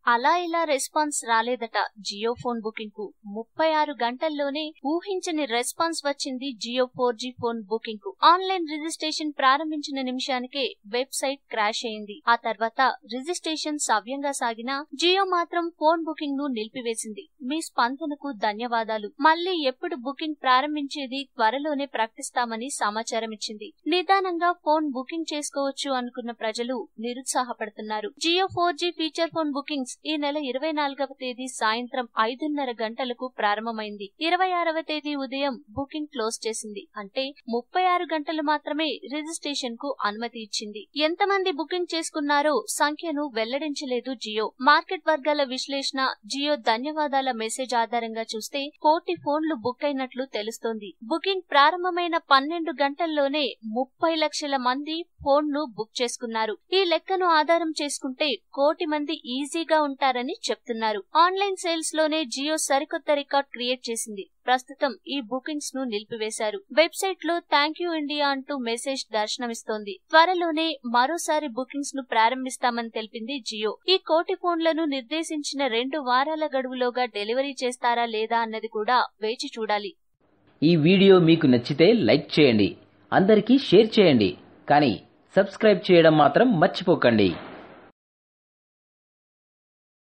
అలా ఇలా రెస్పాన్స్ రాలేదట జియో ఫోన్ బుకింగ్ కు ముప్పై ఆరు గంటల్లోనే ఊహించని రెస్పాన్స్ వచ్చింది Jio four G phone booking కు ఆన్లైన్ రిజిస్ట్రేషన్ ప్రారంభించిన నిమిషానికే వెబ్సైట్ క్రాష్ అయింది ఆ తర్వాత రిజిస్ట్రేషన్ సవ్యంగా సాగినా జియో మాత్రం ఫోన్ బుకింగ్ ను నిలిపివేసింది మీ స్పందనకు ధన్యవాదాలు మళ్ళీ ఎప్పుడు బుకింగ్ ప్రారంభించేది త్వరలోనే ప్రకటిస్తామని సమాచారం ఇచ్చింది నిదానంగా ఫోన్ బుకింగ్ చేసుకోవచ్చు అనుకున్న ప్రజలు నిరుత్సాహపడుతున్నారు Jio four G feature phone bookings ఈ నెల ఇరవై నాలుగవ తేదీ సాయంత్రం ఐదున్నర గంటలకు ప్రారంభమైంది ఇరవై ఆరవ తేదీ ఉదయం బుకింగ్ క్లోజ్ చేసింది అంటే ముప్పై ఆరు గంటలు మాత్రమే రిజిస్ట్రేషన్ కు అనుమతి ఇచ్చింది ఎంతమంది బుకింగ్ చేసుకున్నారో సంఖ్యను వెల్లడించలేదు జియో మార్కెట్ వర్గాల విశ్లేషణ జియో ధన్యవాదాల మెసేజ్ ఆధారంగా చూస్తే కోటి ఫోన్లు బుక్ అయినట్లు తెలుస్తోంది బుకింగ్ ప్రారంభమైన పన్నెండు గంటల్లోనే ముప్పై లక్షల మంది ఫోన్ ను బుక్ చేసుకున్నారు ఈ లెక్కను ఆధారం చేసుకుంటే కోటి మంది ఈజీగా ఉంటారని చెప్తున్నారు ఆన్లైన్ సేల్స్ లోనే జియో సరికొత్త రికార్డ్ క్రియేట్ చేసింది ప్రస్తుతం ఈ బుకింగ్స్ ను నిలిపివేశారు వెబ్సైట్ లో థ్యాంక్ యూ ఇండియా అంటూ మెసేజ్ దర్శనమిస్తోంది త్వరలోనే మరోసారి బుకింగ్స్ ను ప్రారంభిస్తామని తెలిపింది జియో ఈ కోటి ఫోన్లను నిర్దేశించిన రెండు వారాల గడువులోగా డెలివరీ చేస్తారా లేదా అన్నది కూడా వేచి చూడాలి ఈ వీడియో మీకు నచ్చితే లైక్ చేయండి అందరికీ షేర్ చేయండి కానీ సబ్స్క్రైబ్ చేయడం మాత్రం మర్చిపోకండి